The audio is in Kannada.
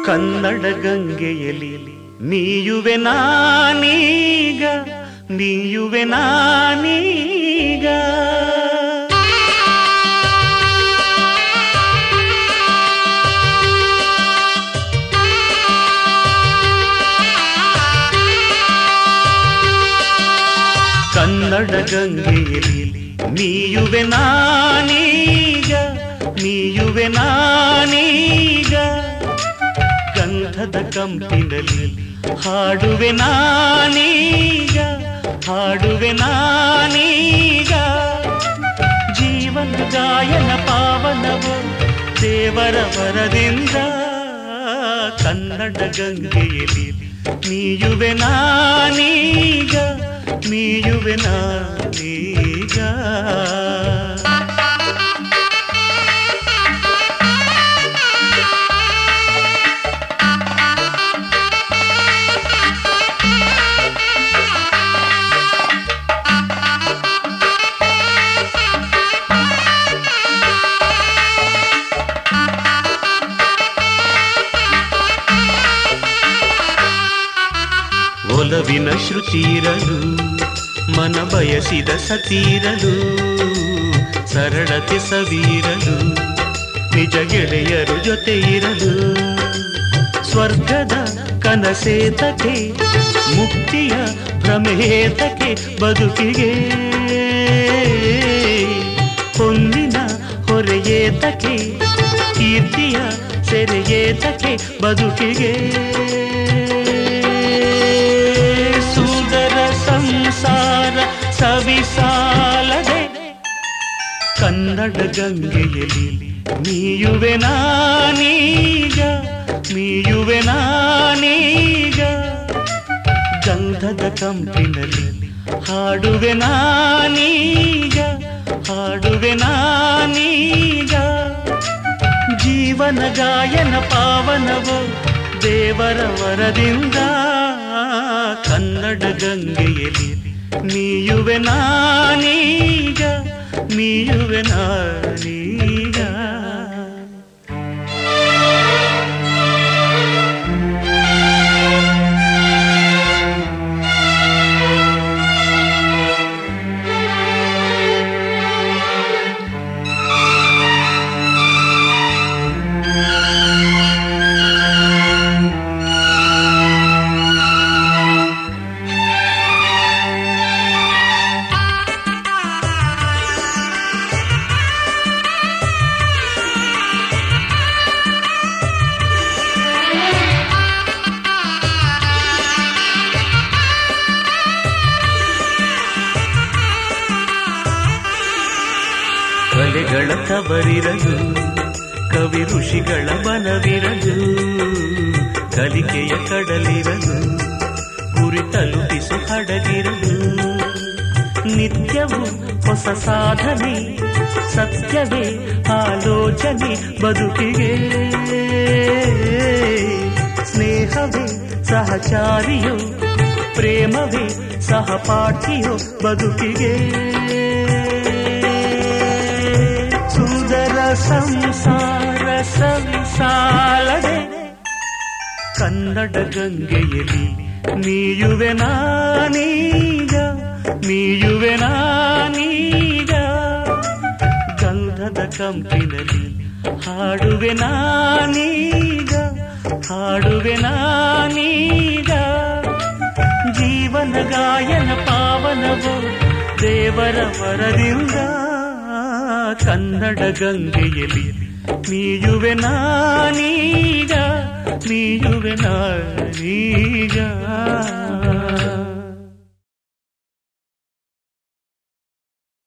ಕನ್ನಡ ಗಂಗೆಯಲಿ ನೀಯುವೆ ನಾನೀಗ ನೀಯುವೆ ನಾನೀಗ ಕನ್ನಡ ಗಂಗೆಯಲಿ ನೀಯುವೆ ನಾನೀಗ ನೀಯುವೆ ನಾನೀಗ ಗಂಧದ ಕಂಪಿನಲ್ಲಿ ಹಾಡುವೆ ನಾನೀಗ ಹಾಡುವೆ ನಾನೀಗ ಜೀವನ ಗಾಯನ ಪಾವನವು ದೇವರ ವರದಿಂದ ಕನ್ನಡ ಗಂಗೆಯಲ್ಲಿ ನೀಯುವೆ ನಾನೀಗ ನೀಯುವೆ ನಾನೀಗ ಒಲವಿನ ಶ್ರುತಿರಲು ಮನ ಬಯಸಿದ ಸತೀರಲು ಸರಳತೆ ಸವೀರಲು ನಿಜ ಗೆಳೆಯರು ಜೊತೆ ಇರಲು ಸ್ವರ್ಗದ ಕನಸೇತಕ್ಕೆ ಮುಕ್ತಿಯ ಭ್ರಮೇತಕ್ಕೆ ಬದುಕಿಗೆ ಹೊಂದಿನ ಹೊರೆಯೇತಕ್ಕೆ ಕೀರ್ತಿಯ ಸೆರೆಯೇತಕ್ಕೆ ಬದುಕಿಗೆ ಸುಂದರ ಸಂಸಾರ ಸವಿಸಾಲದೆ ಕನ್ನಡ ಗಂಗೆಯಲ್ಲಿ ನೀಯುವೆ ನಾನೀಗ ನೀಯುವೆ ನಾನೀಗ ಗಂಧದ ಕಂಪಿನಲ್ಲಿ ಹಾಡುವೆ ನಾನೀಗ ಹಾಡುವೆ ನಾನೀಗ ಜೀವನ ಗಾಯನ ಪಾವನವು ದೇವರ ವರದಿಂದ ಕನ್ನಡ ಗಂಗೆಯಲ್ಲಿ ನೀಯುವೆ ನಾನೀಗ ನೀಯುವೆ ನಾನೀಗ ಕಲೆಗಳ ತವರಿರಲು ಕವಿ ಋಷಿಗಳ ಬನವಿರಲು ಕಲಿಕೆಯ ಕಡಲಿರಲು ಗುರಿ ತಲುಪಿಸು ಹಡಗಿರಲು ನಿತ್ಯವೂ ಹೊಸ ಸಾಧನೆ ಸತ್ಯವೇ ಆಲೋಚನೆ ಬದುಕಿಗೆ ಸ್ನೇಹವೇ ಸಹಚಾರಿಯೋ ಪ್ರೇಮವೇ ಸಹಪಾಠಿಯೋ ಬದುಕಿಗೆ ಸುಂದರ ಸಂಸಾರ ಸಂಸಾಲದೆ ಕನ್ನಡ ಗಂಗೆಯಲ್ಲಿ ನೀಯುವೆ ನಾನೀಗ ನೀಯುವೆ ನಾನೀಗ ಗಂಧದ ಕಂಪಿನಲ್ಲಿ ಹಾಡುವೆ ನಾನೀಗ ಹಾಡುವೆ ನಾನೀಗ ಜೀವನ ಗಾಯನ ಪಾವನವು ದೇವರ ವರದಿಂದ ಕನ್ನಡ ಗಂಗೆಯಲ್ಲಿ ನೀಯುವೆ ನಾನೀಗ ನೀಯುವೆ ನಾನೀಗ